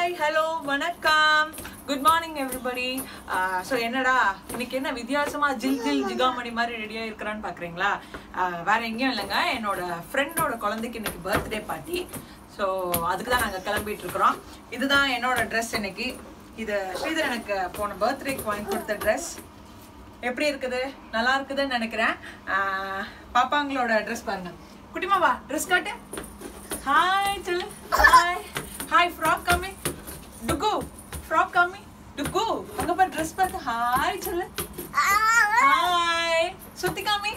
Hi hello வணக்கம் good morning everybody so என்னடா இன்னைக்கு என்ன வித்தியாசமா ஜில் ஜில் ஜிகாமணி மாதிரி ரெடியாக இருக்கிறான்னு பார்க்குறீங்களா வேற எங்கேயும் இல்லைங்க என்னோட ஃப்ரெண்டோட குழந்தைக்கு இன்னைக்கு பர்த்டே பார்ட்டி ஸோ அதுக்கு தான் நாங்கள் கிளம்பிட்டு இருக்கிறோம் இதுதான் என்னோட ட்ரெஸ் இன்னைக்கு இது ஸ்ரீதர் எனக்கு போன பர்த்டேக்கு வாங்கி கொடுத்த ட்ரெஸ் எப்படி இருக்குது நல்லா இருக்குதுன்னு நினைக்கிறேன் ஆஹ் பாப்பாங்களோட ட்ரெஸ் பாருங்க குட்டிமா வா ட்ரெஸ் காட்டு ஹாய் சொல்லு ஹாய் ஹாய் ஃப்ராக் காமி டுகு ஃப்ராக் காமி டுகு அங்க பாரு ட்ரெஸ் பார்த்து ஹாய் சொல்லு ஹாய் சுத்தி காமி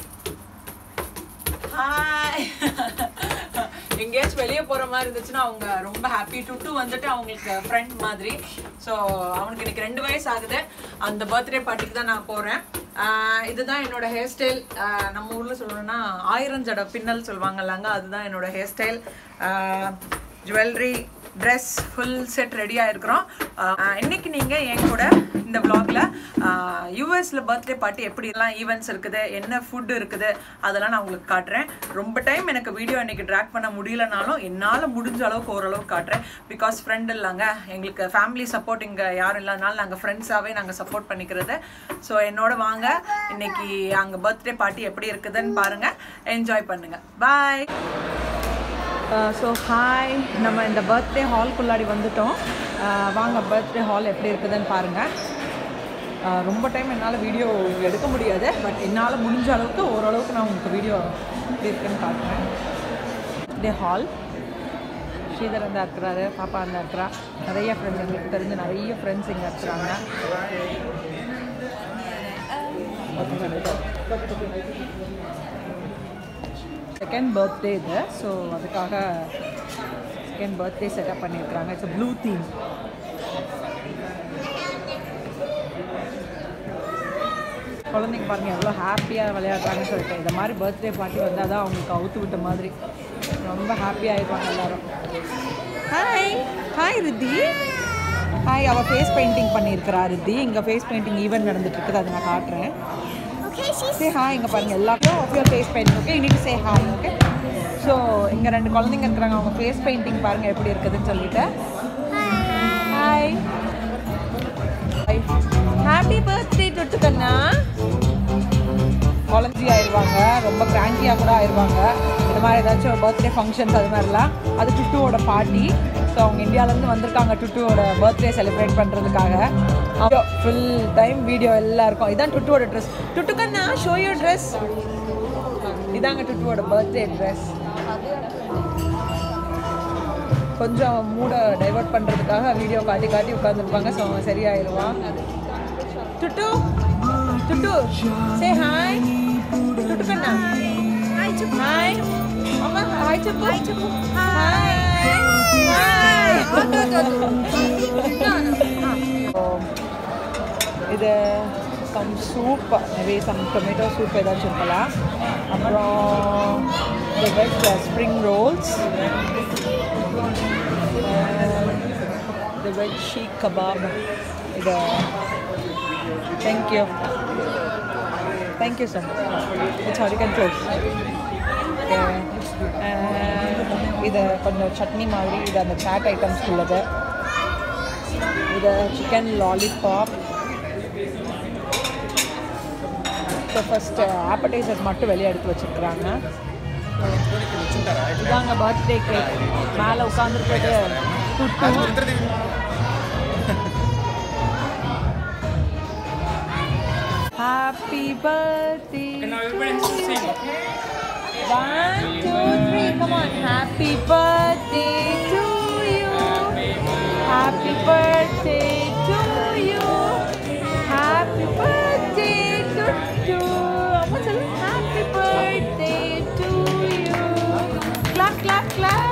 ஹாய் எங்கேயாச்சும் வெளியே போற மாதிரி இருந்துச்சுன்னா அவங்க ரொம்ப ஹாப்பி டுட்டு வந்துட்டு அவங்களுக்கு ஃப்ரெண்ட் மாதிரி ஸோ அவனுக்கு இன்னைக்கு ரெண்டு வயசு ஆகுது அந்த பர்த்டே பார்ட்டிக்கு தான் நான் போறேன் ஆஹ் இதுதான் என்னோட ஹேர் ஸ்டைல் நம்ம ஊர்ல சொல்லணும்னா ஆயிரம் ஜட பின்னல் சொல்லுவாங்கல்லாங்க அதுதான் என்னோட hair style jewellery dress full set ரெடியாக இருக்கிறோம் ஆஹ் இன்னைக்கு நீங்கள் என் கூட இந்த vlogல யூஎஸில் பர்த்டே பார்ட்டி எப்படி எல்லாம் ஈவெண்ட்ஸ் இருக்குது என்ன ஃபுட் இருக்குது அதெல்லாம் நான் உங்களுக்கு காட்டுறேன் ரொம்ப டைம் எனக்கு வீடியோ இன்னைக்கு ட்ராக் பண்ண முடியலனாலும் என்னால் முடிஞ்ச அளவுக்கு ஓரளவுக்கு காட்டுறேன் பிகாஸ் ஃப்ரெண்ட் இல்லைங்க எங்களுக்கு ஃபேமிலி சப்போர்ட் இங்கே யாரும் இல்லாதனால நாங்கள் ஃப்ரெண்ட்ஸாகவே நாங்கள் சப்போர்ட் பண்ணிக்கிறது ஸோ என்னோட வாங்க இன்னைக்கு அங்கே பர்த்டே பார்ட்டி எப்படி இருக்குதுன்னு பாருங்கள் என்ஜாய் பண்ணுங்கள் பாய் ஸோ ஹாய் நம்ம இந்த பர்த்டே ஹால்குள்ளாடி வந்துட்டோம் Uh, வாங்க பர்த்டே ஹால் எப்படி இருக்குதுன்னு பாருங்கள் ரொம்ப டைம் என்னால் வீடியோ எடுக்க முடியாது பட் என்னால் முடிஞ்ச அளவுக்கு ஓரளவுக்கு நான் உங்களுக்கு வீடியோ எப்படி இருக்குன்னு காட்டுறேன் பர்த்டே ஹால் ஸ்ரீதர் இருந்தா இருக்கிறாரு பாப்பா இருந்தா இருக்கிறா நிறைய ஃப்ரெண்ட்ஸ் எங்களுக்கு தெரிஞ்ச நிறைய ஃப்ரெண்ட்ஸ் இங்கே இருக்கிறாங்க செகண்ட் பர்த்டே இது ஸோ அதுக்காக செகண்ட் பர்த்டே செட்டப் பண்ணியிருக்கிறாங்க இட்ஸ் ப்ளூ தீம் குழந்தைங்க பாருங்க எவ்வளோ ஹாப்பியாக விளையாடுறாங்கன்னு சொல்லிட்டு இந்த மாதிரி பர்த்டே பார்ட்டி வந்தால் தான் அவங்களுக்கு அவுத்து விட்ட மாதிரி ரொம்ப ஹாப்பியாக ஆயிடுவாங்க எல்லாரும் ஹாய் ஹாய் ரித்தி ஹாய் அவள் ஃபேஸ் பெயிண்டிங் பண்ணியிருக்கிறா ரித்தி இங்கே ஃபேஸ் பெயிண்டிங் ஈவெண்ட் நடந்துட்டு இருக்குது அதை நான் காட்டுறேன் Okay, she's சே ஹாய் இங்கே பாருங்க எல்லாருக்கும் of your face painting okay இன்னைக்கு சே ஹாய் ஓகே ஸோ இங்கே ரெண்டு குழந்தைங்க இருக்கிறாங்க அவங்க ஃபேஸ் பெயிண்டிங் பாருங்க எப்படி இருக்குதுன்னு சொல்லிட்டு ஹாய் ஹாப்பி பர்த்டே தொட்டுக்கண்ணா குழந்தை ஆயிடுவாங்க ரொம்ப கிராங்கியாக கூட ஆயிடுவாங்க இந்த மாதிரி ஏதாச்சும் பர்த்டே ஃபங்க்ஷன்ஸ் அது மாதிரிலாம் அது டுட்டுவோட பார்ட்டி ஸோ அவங்க இந்தியாவிலேருந்து வந்திருக்காங்க டுட்டுவோட பர்த்டே செலிப்ரேட் பண்ணுறதுக்காக ஃபுல் டைம் வீடியோ எல்லாம் இருக்கும் இதான் டுட்டுவோட ட்ரெஸ் டுட்டுக்கண்ணா ஷோ யூர் ட்ரெஸ் இதாங்க டுட்டுவோட பர்த்டே ட்ரெஸ் கொஞ்சம் மூடை டைவர்ட் பண்ணுறதுக்காக வீடியோ காட்டி காட்டி உட்காந்துருப்பாங்க ஸோ அவன் சரியாயிருவான் டுட்டு டுட்டு சே ஹாய் டுட்டு கண்ணா ஹாய் சுப்பு ஹாய் அம்மா hi Subbu hi Subbu hi hi இது some soup maybe some tomato soup ஏதாச்சும் இருக்கலாம் அப்புறம் இந்த veg spring rolls the veg sheikh kebab இது thank you thank you sir it's how you can close okay. And இது கொஞ்சம் சட்னி மாதிரி இது அந்த சாட் ஐட்டம்ஸ் உள்ளது இது chicken lollipop so first appetizers மட்டும் வெளியே எடுத்து வச்சுருக்குறாங்க இதாங்க பர்த்டே கேக் மேலே உட்காந்துருக்கிறது துட்டு Happy birthday. And now everybody has to sing, okay? One, two, three. Come on. Happy birthday to you. Happy birthday to you. Happy birthday to you. Amma சொல்லு. Happy birthday to you. Clap, clap, clap.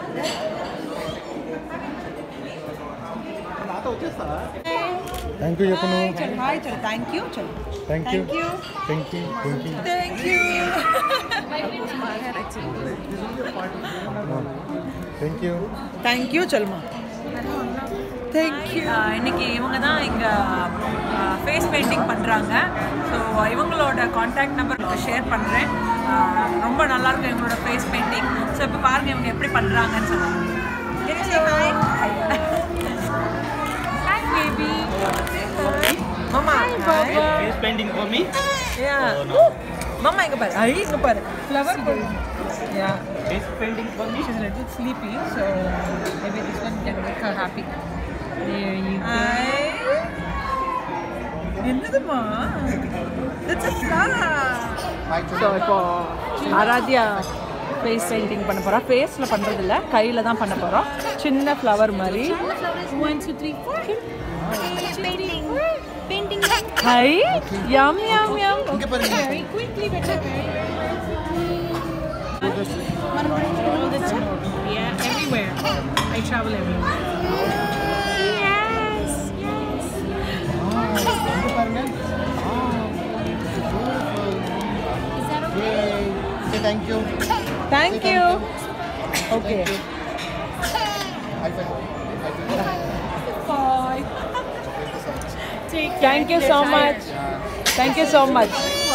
Thank you చెప్పను చల్ hi చల్ thank you చల్ thank you thank you thank you thank you thank you thank you thank you சொல்லுமா thank you இன்னைக்கு இவங்க தான் இங்கே ஃபேஸ் பெயிண்டிங் பண்ணுறாங்க ஸோ இவங்களோட காண்டாக்ட் நம்பர் ஷேர் பண்ணுறேன் ரொம்ப நல்லா இருக்கும் இவங்களோட ஃபேஸ் பெயிண்டிங் ஸோ இப்போ பாருங்க இவங்க எப்படி பண்ணுறாங்கன்னு சொல்லுவாங்க ஹாய் பேபி மாமா Face painting for me. மாமா இங்க பாரு ஐ இங்க பாரு ஃப்ளவர் யா Face painting for me. She's a little sleepy, so maybe this one can make her happy. There you go. என்னதுமா That's a flower. ஸோ இப்போ ஆராத்யா ஃபேஸ் பெயிண்டிங் பண்ண போகிறோம் ஃபேஸில் பண்ணுறது இல்லை கையில் தான் பண்ண போகிறோம் சின்ன ஃப்ளவர் மாதிரி One, two, three, four. Painting. Painting. Hi yum yum yum Very quickly, better. All the time. Yeah, everywhere. I travel everywhere. Yes. Yes. Is that okay? Thank you Thank you. Okay. Bye. Take care. Thank you so much. Thank you so much.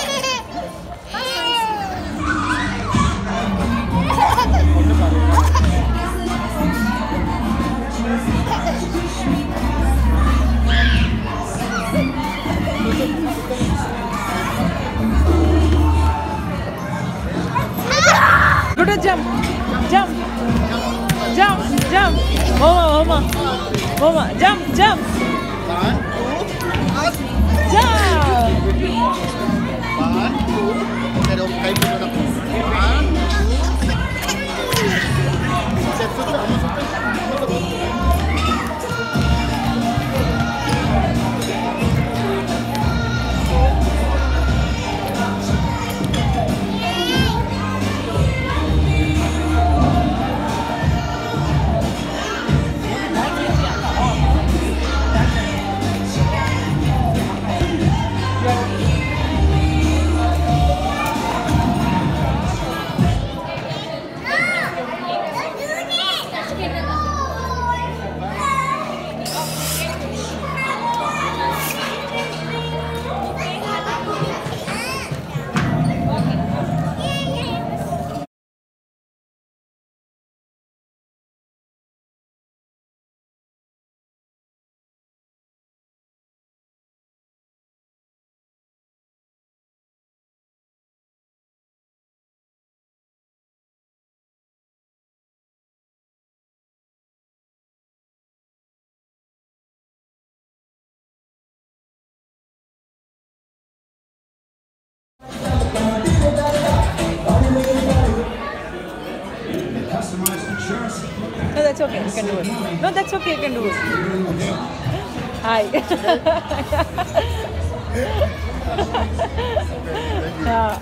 Good jump. Jump. Jump. Jump. Mama, mama. Mama, jump, jump. Jump. No, that's okay. You can do it. No, that's okay. You can do it. Hi. yeah.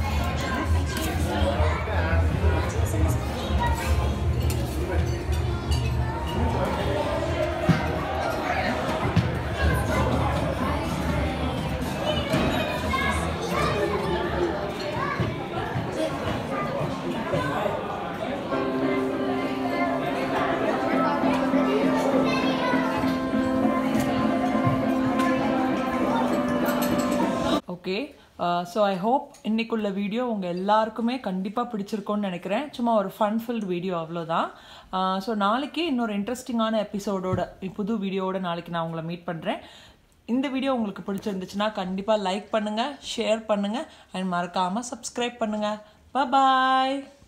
Okay so I hope இன்னைக்குள்ள video உங்கள் எல்லாருக்குமே கண்டிப்பாக பிடிச்சிருக்கோன்னு நினைக்கிறேன் சும்மா ஒரு fun filled video அவ்வளோதான் so நாளைக்கு இன்னொரு இன்ட்ரெஸ்டிங்கான எபிசோடோட புது வீடியோவோட நாளைக்கு நான் உங்களை மீட் பண்ணுறேன் இந்த வீடியோ உங்களுக்கு பிடிச்சிருந்துச்சுன்னா கண்டிப்பாக லைக் பண்ணுங்கள் ஷேர் பண்ணுங்கள் அண்ட் மறக்காமல் சப்ஸ்கிரைப் பண்ணுங்கள் பாய்